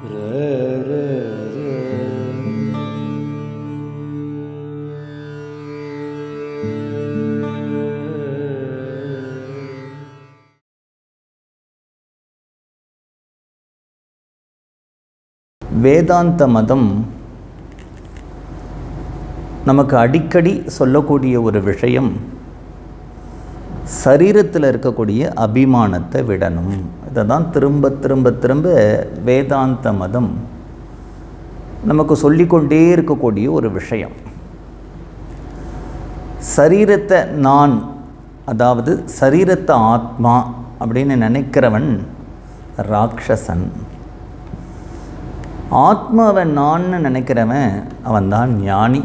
வேதாந்த மதம் நமக்கு அடிக்கடி சொல்லக்கூடிய ஒரு விஷயம் சரீரத்தில் இருக்கக்கூடிய அபிமானத்தை விடணும் இதை தான் திரும்ப திரும்ப திரும்ப வேதாந்த மதம் நமக்கு சொல்லிக்கொண்டே இருக்கக்கூடிய ஒரு விஷயம் சரீரத்தை நான் அதாவது சரீரத்தை ஆத்மா அப்படின்னு நினைக்கிறவன் ராட்சசன் ஆத்மாவை நான்னு நினைக்கிறவன் அவன்தான் ஞானி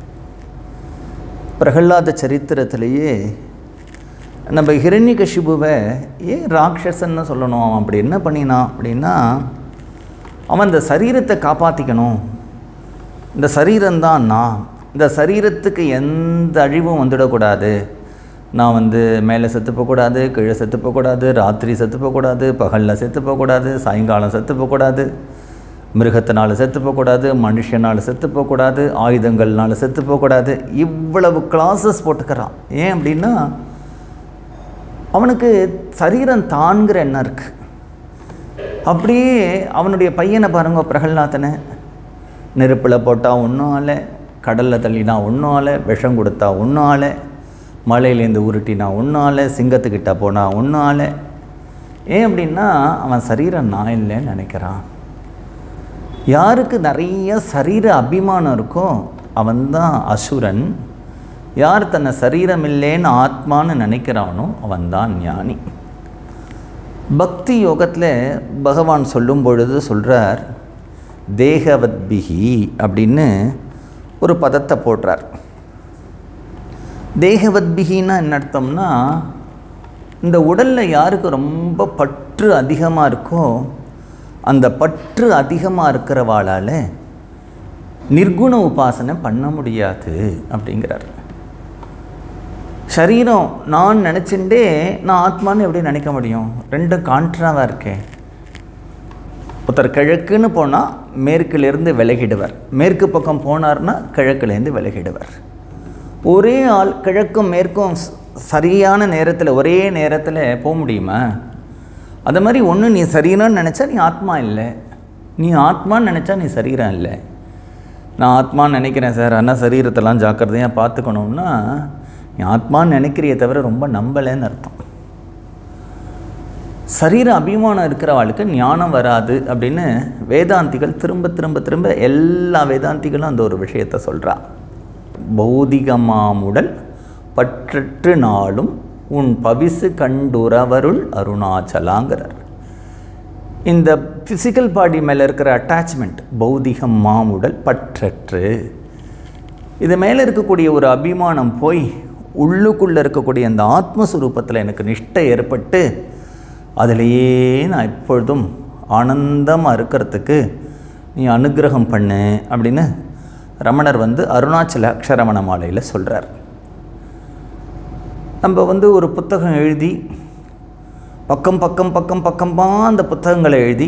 பிரகலாத சரித்திரத்திலேயே நம்ம ஹிரண்யகசிபுவை ஏன் ராட்சசன்னு சொல்லணும் அவன் அப்படி என்ன பண்ணினான் அப்படின்னா அவன் இந்த சரீரத்தை காப்பாற்றிக்கணும் இந்த சரீரம்தான் நான் இந்த சரீரத்துக்கு எந்த அழிவும் வந்துடக்கூடாது நான் வந்து மேலே செத்து போகக்கூடாது கீழே செத்து போகக்கூடாது ராத்திரி செத்து போகக்கூடாது பகலில் செத்து போகக்கூடாது சாயங்காலம் செத்து போகக்கூடாது மிருகத்தினால் செத்து போகக்கூடாது மனுஷனால் செத்து போகக்கூடாது ஆயுதங்கள்னால செத்து போகக்கூடாது இவ்வளவு கிளாஸஸ் போட்டுக்கிறான் ஏன் அப்படின்னா அவனுக்கு சரீரம் தான்கிற எண்ணம் இருக்குது அப்படியே அவனுடைய பையனை பாருங்க பிரகல்லாதனை நெருப்பில் போட்டால் ஒன்றும் ஆலை கடலில் தள்ளினா ஒன்றும் ஆலை விஷம் கொடுத்தா ஒன்றும் ஆலை மலையிலேருந்து உருட்டினா ஒன்றும் ஆலை சிங்கத்துக்கிட்ட போனால் ஒன்றும் ஆலை ஏன் அப்படின்னா அவன் சரீரம் நான் இல்லைன்னு நினைக்கிறான் யாருக்கு நிறைய சரீர அபிமானம் இருக்கோ அவன்தான் அசுரன் யார் தன்னை சரீரம் இல்லைன்னு ஆத்மான்னு நினைக்கிறானோ அவன்தான் ஞானி பக்தி யோகத்தில் பகவான் சொல்லும் பொழுது சொல்கிறார் தேகவத்பிகி அப்படின்னு ஒரு பதத்தை போடுறார் தேகவத்பிகின்னா என்ன அர்த்தம்னா இந்த உடலில் யாருக்கு ரொம்ப பற்று அதிகமாக இருக்கோ அந்த பற்று அதிகமாக இருக்கிறவாளால் நிர்குண உபாசனை பண்ண முடியாது அப்படிங்கிறார் சரீரம் நான் நினச்சிண்டே நான் ஆத்மான்னு எப்படி நினைக்க முடியும் ரெண்டும் கான்ட்ராவாக இருக்கேன் ஒருத்தர் கிழக்குன்னு போனால் மேற்கிலேருந்து விலகிடுவார் மேற்கு பக்கம் போனார்னா கிழக்குலேருந்து விலகிடுவார் ஒரே ஆள் கிழக்கும் மேற்கும் சரியான நேரத்தில் ஒரே நேரத்தில் போக முடியுமா அது மாதிரி ஒன்று நீ சரீரம்னு நினச்சா நீ ஆத்மா இல்லை நீ ஆத்மான்னு நினச்சா நீ சரீரம் இல்லை நான் ஆத்மான்னு நினைக்கிறேன் சார் ஆனால் சரீரத்தெல்லாம் ஜாக்கிரதையாக பார்த்துக்கணும்னா நீ ஆத்மான்னு நினைக்கிறிய தவிர ரொம்ப நம்பலைன்னு அர்த்தம் சரீர அபிமானம் இருக்கிறவாளுக்கு ஞானம் வராது அப்படின்னு வேதாந்திகள் திரும்ப திரும்ப திரும்ப எல்லா வேதாந்திகளும் அந்த ஒரு விஷயத்தை சொல்கிறா பௌதிகமாமுடல் பற்றற்று நாளும் உன் பவிசு கண்டுறவருள் அருணாச்சலாங்கிறார் இந்த ஃபிசிக்கல் பாடி மேலே இருக்கிற அட்டாச்மெண்ட் பௌதிகம் மாமுடல் பற்றற்று இது மேலே இருக்கக்கூடிய ஒரு அபிமானம் போய் உள்ளுக்குள்ளே இருக்கக்கூடிய அந்த ஆத்மஸ்வரூபத்தில் எனக்கு நிஷ்டை ஏற்பட்டு அதிலேயே நான் எப்பொழுதும் ஆனந்தமாக இருக்கிறதுக்கு நீ அனுகிரகம் பண்ணு அப்படின்னு ரமணர் வந்து அருணாச்சல அக்ஷரமண மாலையில் சொல்கிறார் நம்ம வந்து ஒரு புத்தகம் எழுதி பக்கம் பக்கம் பக்கம் பக்கமாக அந்த புத்தகங்களை எழுதி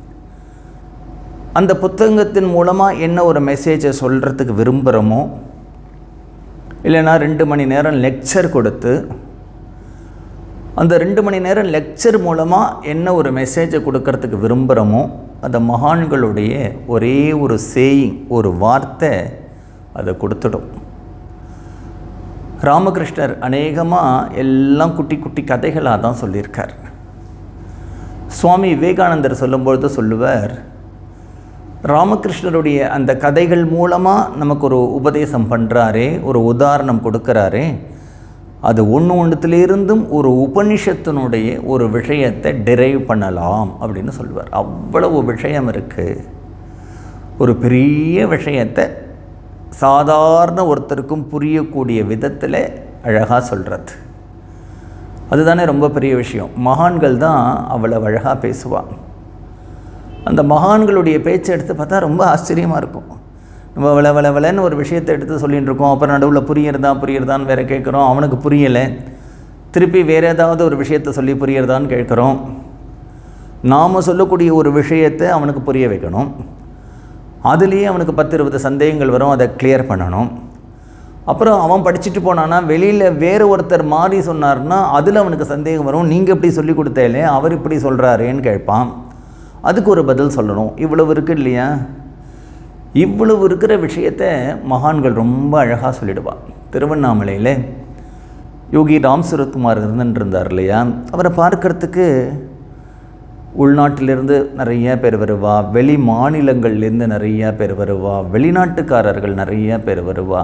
அந்த புத்தகத்தின் மூலமாக என்ன ஒரு மெசேஜை சொல்கிறதுக்கு விரும்புகிறோமோ இல்லைன்னா ரெண்டு மணி நேரம் லெக்சர் கொடுத்து அந்த ரெண்டு மணி நேரம் லெக்சர் மூலமாக என்ன ஒரு மெசேஜை கொடுக்கறதுக்கு விரும்புகிறோமோ அந்த மகான்களுடைய ஒரே ஒரு சேயிங் ஒரு வார்த்தை அதை கொடுத்துடும் ராமகிருஷ்ணர் அநேகமாக எல்லாம் குட்டி குட்டி கதைகளாக தான் சொல்லியிருக்கார் சுவாமி விவேகானந்தர் சொல்லும்பொழுது சொல்லுவார் ராமகிருஷ்ணருடைய அந்த கதைகள் மூலமாக நமக்கு ஒரு உபதேசம் பண்ணுறாரே ஒரு உதாரணம் கொடுக்குறாரே அது ஒன்று ஒன்றுத்துலேருந்தும் ஒரு உபனிஷத்தினுடைய ஒரு விஷயத்தை டிரைவ் பண்ணலாம் அப்படின்னு சொல்லுவார் அவ்வளவு விஷயம் இருக்குது ஒரு பெரிய விஷயத்தை சாதாரண ஒருத்தருக்கும் புரியக்கூடிய விதத்தில் அழகாக சொல்கிறது அதுதானே ரொம்ப பெரிய விஷயம் மகான்கள் தான் அவ்வளவு அழகாக பேசுவாங்க அந்த மகான்களுடைய பேச்சை எடுத்து பார்த்தா ரொம்ப ஆச்சரியமாக இருக்கும் நம்ம வள வள வளன்னு ஒரு விஷயத்தை எடுத்து சொல்லிட்டு இருக்கோம் அப்புறம் நடுவில் புரியுறதா புரியுறதான்னு வேறு கேட்குறோம் அவனுக்கு புரியலை திருப்பி வேறு ஏதாவது ஒரு விஷயத்தை சொல்லி புரியுறதான்னு கேட்குறோம் நாம் சொல்லக்கூடிய ஒரு விஷயத்தை அவனுக்கு புரிய வைக்கணும் அதுலேயே அவனுக்கு பத்து இருபது சந்தேகங்கள் வரும் அதை கிளியர் பண்ணணும் அப்புறம் அவன் படிச்சுட்டு போனான்னா வெளியில் வேறு ஒருத்தர் மாறி சொன்னார்னா அதில் அவனுக்கு சந்தேகம் வரும் நீங்கள் இப்படி சொல்லி கொடுத்தேலே அவர் இப்படி சொல்கிறாரேன்னு கேட்பான் அதுக்கு ஒரு பதில் சொல்லணும் இவ்வளவு இருக்கு இல்லையா இவ்வளவு இருக்கிற விஷயத்தை மகான்கள் ரொம்ப அழகாக சொல்லிடுவான் திருவண்ணாமலையில் யோகி ராம் சுரத்குமார் இருந்துட்டு இருந்தார் இல்லையா அவரை பார்க்கறதுக்கு உள்நாட்டிலிருந்து நிறைய பேர் வருவா வெளி மாநிலங்கள்லேருந்து நிறைய பேர் வருவா வெளிநாட்டுக்காரர்கள் நிறைய பேர் வருவா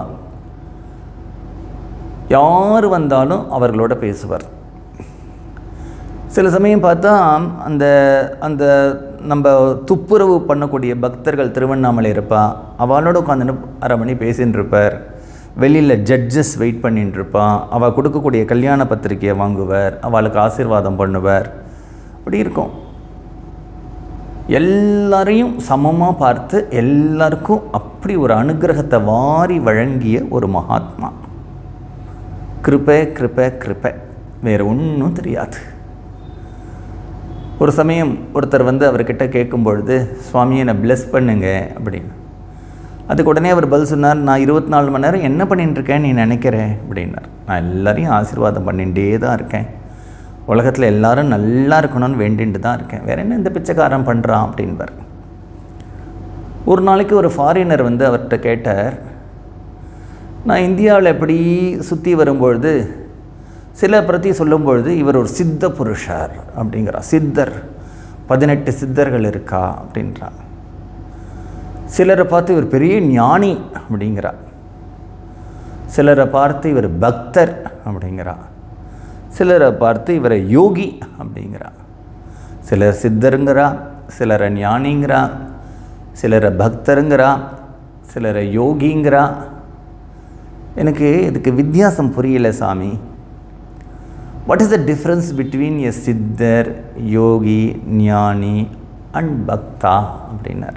யார் வந்தாலும் அவர்களோட பேசுவார் சில சமயம் பார்த்தா அந்த அந்த நம்ம துப்புரவு பண்ணக்கூடிய பக்தர்கள் திருவண்ணாமலை இருப்பா அவளோட உட்காந்துன்னு அரை மணி பேசின்னு இருப்பார் வெளியில் ஜட்ஜஸ் வெயிட் பண்ணிட்டு இருப்பான் அவள் கொடுக்கக்கூடிய கல்யாண பத்திரிக்கையை வாங்குவார் அவளுக்கு ஆசீர்வாதம் பண்ணுவார் அப்படி இருக்கும் எல்லாரையும் சமமாக பார்த்து எல்லாருக்கும் அப்படி ஒரு அனுகிரகத்தை வாரி வழங்கிய ஒரு மகாத்மா கிருபை கிருபை கிருபை வேறு ஒன்றும் தெரியாது ஒரு சமயம் ஒருத்தர் வந்து அவர்கிட்ட கேட்கும் பொழுது சுவாமி என்னை ப்ளெஸ் பண்ணுங்க அப்படின்னு அதுக்கு உடனே அவர் பதில் சொன்னார் நான் இருபத்தி நாலு மணி நேரம் என்ன பண்ணிட்டு இருக்கேன் நீ நினைக்கிற அப்படின்னார் நான் எல்லாரையும் ஆசீர்வாதம் பண்ணிகிட்டே தான் இருக்கேன் உலகத்தில் எல்லாரும் நல்லா இருக்கணும்னு வேண்டிட்டு தான் இருக்கேன் வேற என்ன இந்த பிச்சைக்காரன் பண்ணுறான் அப்படின்பார் ஒரு நாளைக்கு ஒரு ஃபாரினர் வந்து அவர்கிட்ட கேட்டார் நான் இந்தியாவில் எப்படி சுற்றி வரும்பொழுது சில பிரதி சொல்லும்பொழுது இவர் ஒரு சித்த புருஷர் அப்படிங்கிறார் சித்தர் பதினெட்டு சித்தர்கள் இருக்கா அப்படின்றார் சிலரை பார்த்து இவர் பெரிய ஞானி அப்படிங்கிறா சிலரை பார்த்து இவர் பக்தர் அப்படிங்கிறா சிலரை பார்த்து இவரை யோகி அப்படிங்கிறா சிலர் சித்தருங்கிறா சிலரை ஞானிங்கிறா சிலரை பக்தருங்கிறா சிலரை யோகிங்கிறா எனக்கு இதுக்கு வித்தியாசம் புரியல சாமி what is the difference between a siddhar yogi ஞானி அண்ட் பக்தா அப்படின்னார்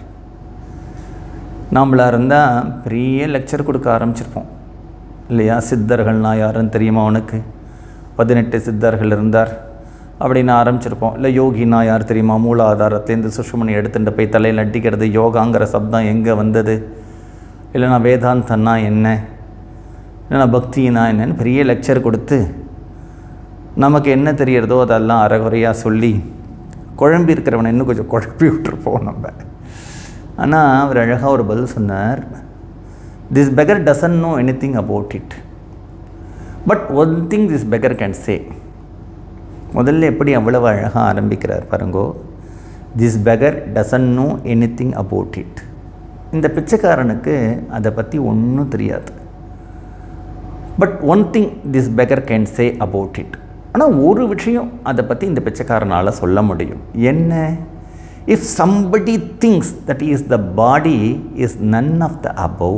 நாமளாக இருந்தால் பெரிய லெக்சர் கொடுக்க ஆரம்பிச்சிருப்போம் இல்லையா சித்தர்கள்னால் யாருன்னு தெரியுமா உனக்கு பதினெட்டு சித்தர்கள் இருந்தார் அப்படின்னு ஆரம்பிச்சிருப்போம் இல்லை யோகினா யார் தெரியுமா மூலாதாரத்துலேருந்து சுஷ்மணி எடுத்துகிட்டு போய் தலையில் அடிக்கிறது யோகாங்கிற சப்தம் எங்கே வந்தது இல்லைனா வேதாந்தன்னா என்ன இல்லைனா பக்தினா என்னன்னு பெரிய லெக்சர் கொடுத்து நமக்கு என்ன தெரியறதோ அதெல்லாம் அறகுறையாக சொல்லி குழம்பி இருக்கிறவனை இன்னும் கொஞ்சம் குழப்பி விட்டுருப்போம் நம்ம ஆனால் அவர் அழகாக ஒரு பதில் சொன்னார் this beggar doesn't know anything about it but one thing this beggar can say முதல்ல எப்படி அவ்வளவு அழகாக ஆரம்பிக்கிறார் பாருங்கோ this beggar doesn't know anything about it இந்த பிச்சைக்காரனுக்கு அதை பற்றி ஒன்றும் தெரியாது but one thing this beggar can say about it ஆனால் ஒரு விஷயம் அதை பற்றி இந்த பிச்சைக்காரனால் சொல்ல முடியும் என்ன if somebody thinks that is the body is none of the above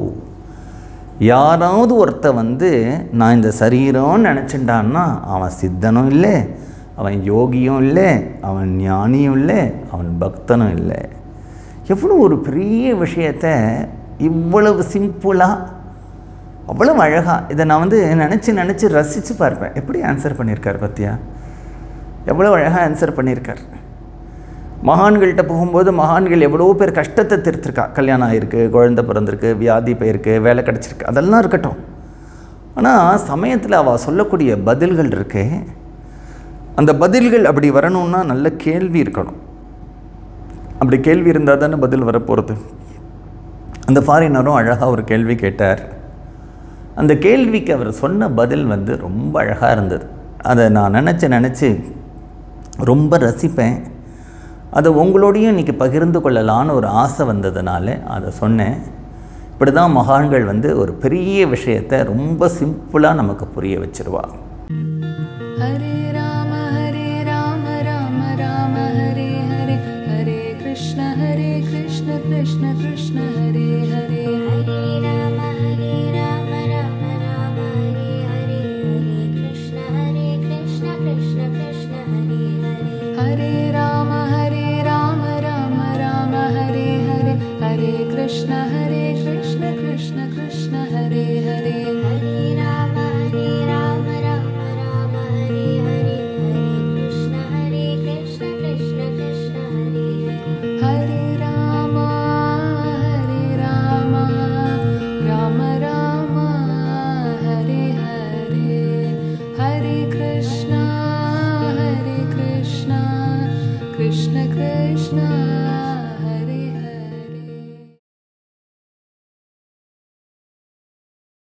யாராவது ஒருத்த வந்து நான் இந்த சரீரம்னு நினச்சிட்டான்னா அவன் சித்தனும் இல்லை அவன் யோகியும் இல்லை அவன் ஞானியும் இல்லை அவன் பக்தனும் இல்லை எவ்வளோ ஒரு பெரிய விஷயத்த இவ்வளவு சிம்பிளாக அவ்வளவு அழகாக இதை நான் வந்து நினச்சி நினச்சி ரசித்து பார்ப்பேன் எப்படி ஆன்சர் பண்ணியிருக்கார் பத்தியா எவ்வளோ அழகாக ஆன்சர் பண்ணியிருக்கார் மகான்கள்கிட்ட போகும்போது மகான்கள் எவ்வளோ பேர் கஷ்டத்தை திருத்திருக்கா கல்யாணம் ஆகிருக்கு குழந்தை பிறந்திருக்கு வியாதி போயிருக்கு வேலை கிடச்சிருக்கு அதெல்லாம் இருக்கட்டும் ஆனால் சமயத்தில் அவள் சொல்லக்கூடிய பதில்கள் இருக்கு அந்த பதில்கள் அப்படி வரணும்னா நல்ல கேள்வி இருக்கணும் அப்படி கேள்வி இருந்தால் தானே பதில் வரப்போகிறது அந்த ஃபாரினரும் அழகாக ஒரு கேள்வி கேட்டார் அந்த கேள்விக்கு அவர் சொன்ன பதில் வந்து ரொம்ப அழகாக இருந்தது அதை நான் நினச்சி நினச்சி ரொம்ப ரசிப்பேன் அதை உங்களோடையும் இன்றைக்கி பகிர்ந்து கொள்ளலான்னு ஒரு ஆசை வந்ததுனால அதை சொன்னேன் இப்படி தான் மகான்கள் வந்து ஒரு பெரிய விஷயத்தை ரொம்ப சிம்பிளாக நமக்கு புரிய வச்சிருவா हरे राम हरे राम राम राम हरे हरे हरे कृष्ण हरे कृष्ण कृष्ण